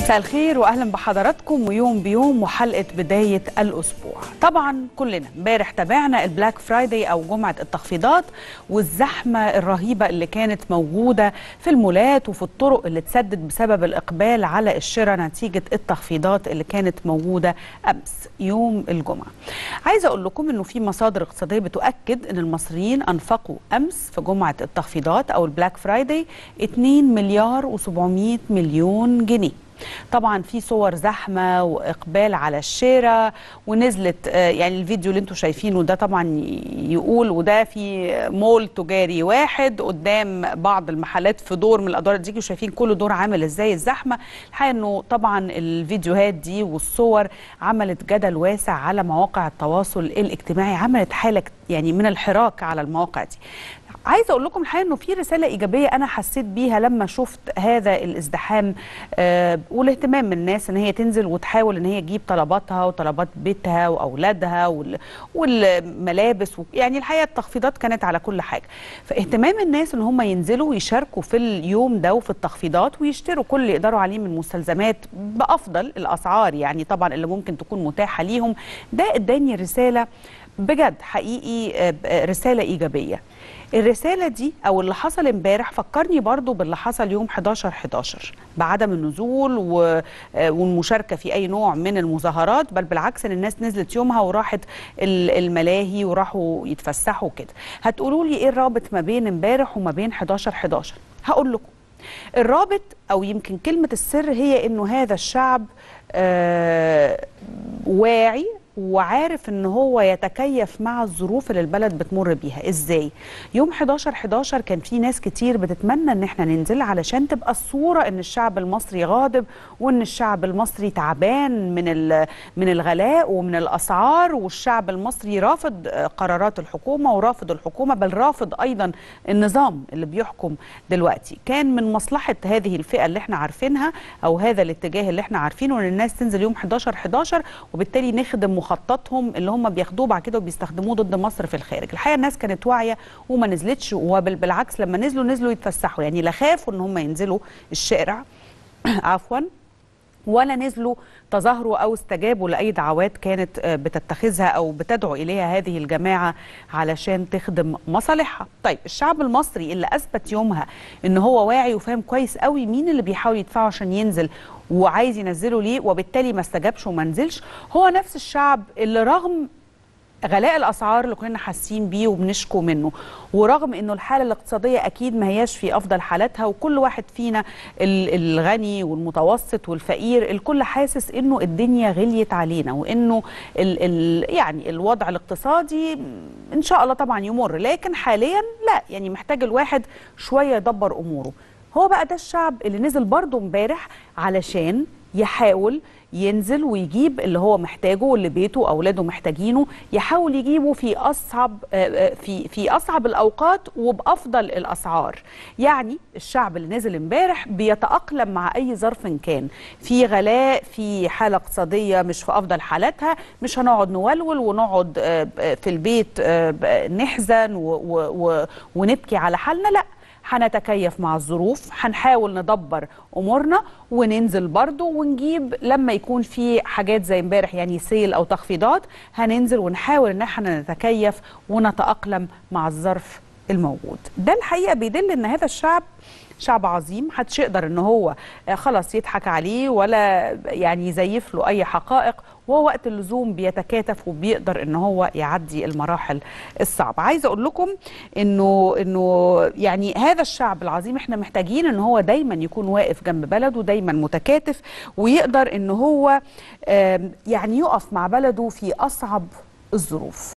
مساء الخير واهلا بحضراتكم ويوم بيوم وحلقه بدايه الاسبوع طبعا كلنا امبارح تابعنا البلاك فرايداي او جمعه التخفيضات والزحمه الرهيبه اللي كانت موجوده في المولات وفي الطرق اللي اتسدد بسبب الاقبال على الشراء نتيجه التخفيضات اللي كانت موجوده امس يوم الجمعه عايزه اقول لكم انه في مصادر اقتصاديه بتؤكد ان المصريين انفقوا امس في جمعه التخفيضات او البلاك فرايداي 2 مليار و700 مليون جنيه طبعا في صور زحمه واقبال على الشارع ونزلت آه، يعني الفيديو اللي انتم شايفينه ده طبعا يقول وده في مول تجاري واحد قدام بعض المحلات في دور من الادوار دي وشايفين كل دور عامل ازاي الزحمه الحقيقه انه طبعا الفيديوهات دي والصور عملت جدل واسع على مواقع التواصل الاجتماعي عملت حاله يعني من الحراك على المواقع دي عايزه اقول لكم الحقيقه انه في رساله ايجابيه انا حسيت بيها لما شفت هذا الازدحام آه والاهتمام من الناس ان هي تنزل وتحاول ان هي تجيب طلباتها وطلبات بيتها واولادها وال والملابس و... يعني الحقيقه التخفيضات كانت على كل حاجه فاهتمام الناس ان هم ينزلوا ويشاركوا في اليوم ده وفي التخفيضات ويشتروا كل اللي يقدروا عليه من مستلزمات بافضل الاسعار يعني طبعا اللي ممكن تكون متاحه ليهم ده اداني رساله بجد حقيقي آه، رساله ايجابيه الرسالة دي أو اللي حصل امبارح فكرني برضو باللي حصل يوم 11 11 بعدم النزول و- آه، والمشاركة في أي نوع من المظاهرات بل بالعكس إن الناس نزلت يومها وراحت ال- الملاهي وراحوا يتفسحوا كده هتقولوا لي إيه الرابط ما بين امبارح وما بين 11 11 هقول لكم الرابط أو يمكن كلمة السر هي إنه هذا الشعب آه واعي وعارف ان هو يتكيف مع الظروف اللي البلد بتمر بيها ازاي يوم 11 11 كان في ناس كتير بتتمنى ان احنا ننزل علشان تبقى الصوره ان الشعب المصري غاضب وان الشعب المصري تعبان من ال- من الغلاء ومن الاسعار والشعب المصري رافض آه، قرارات الحكومه ورافض الحكومه بل رافض ايضا النظام اللي بيحكم دلوقتي كان من مصلحه هذه الفئه اللي احنا عارفينها او هذا الاتجاه اللي احنا عارفينه ان الناس تنزل يوم 11 11 وبالتالي نخدم مخططهم اللي هم بياخدوه بعد كده وبيستخدموه ضد مصر في الخارج الحقيقه الناس كانت واعيه وما نزلتش وبالعكس لما نزلوا نزلوا يتفسحوا يعني لا خافوا ان هم ينزلوا الشارع عفوا ولا نزلوا تظاهروا او استجابوا لاي دعوات كانت آه، بتتخذها او بتدعو اليها هذه الجماعه علشان تخدم مصالحها. طيب الشعب المصري اللي اثبت يومها ان هو واعي وفاهم كويس قوي مين اللي بيحاول يدفعه عشان ينزل وعايز ينزله ليه وبالتالي ما استجابش وما نزلش هو نفس الشعب اللي رغم غلاء الاسعار اللي كنا حاسين بيه وبنشكو منه ورغم انه الحاله الاقتصاديه اكيد ما هياش في افضل حالاتها وكل واحد فينا ال- الغني والمتوسط والفقير الكل حاسس انه الدنيا غليت علينا وانه ال ال يعني الوضع الاقتصادي ان شاء الله طبعا يمر لكن حاليا لا يعني محتاج الواحد شويه يدبر اموره هو بقى ده الشعب اللي نزل برضه امبارح علشان يحاول ينزل ويجيب اللي هو محتاجه واللي بيته واولاده محتاجينه يحاول يجيبه في اصعب آه، آه، في في اصعب الاوقات وبافضل الاسعار يعني الشعب اللي نزل امبارح بيتاقلم مع اي ظرف كان في غلاء في حاله اقتصاديه مش في افضل حالاتها مش هنقعد نولول ونقعد آه، آه، في البيت آه، ب- نحزن و- و- و- ونبكي على حالنا لا هنتكيف مع الظروف هنحاول ندبر امورنا وننزل برضو ونجيب لما يكون في حاجات زي امبارح يعني سيل او تخفيضات هننزل ونحاول ان احنا نتكيف ونتاقلم مع الظرف الموجود ده الحقيقه بيدل ان هذا الشعب شعب عظيم محدش يقدر ان هو آه، خلاص يضحك عليه ولا يعني يزيف له اي حقائق وهو وقت اللزوم بيتكاتف وبيقدر ان هو يعدي المراحل الصعبه عايزه اقول لكم انه انه يعني هذا الشعب العظيم احنا محتاجين ان هو دايما يكون واقف جنب بلده دايما متكاتف ويقدر ان هو آم، يعني يقف مع بلده في اصعب الظروف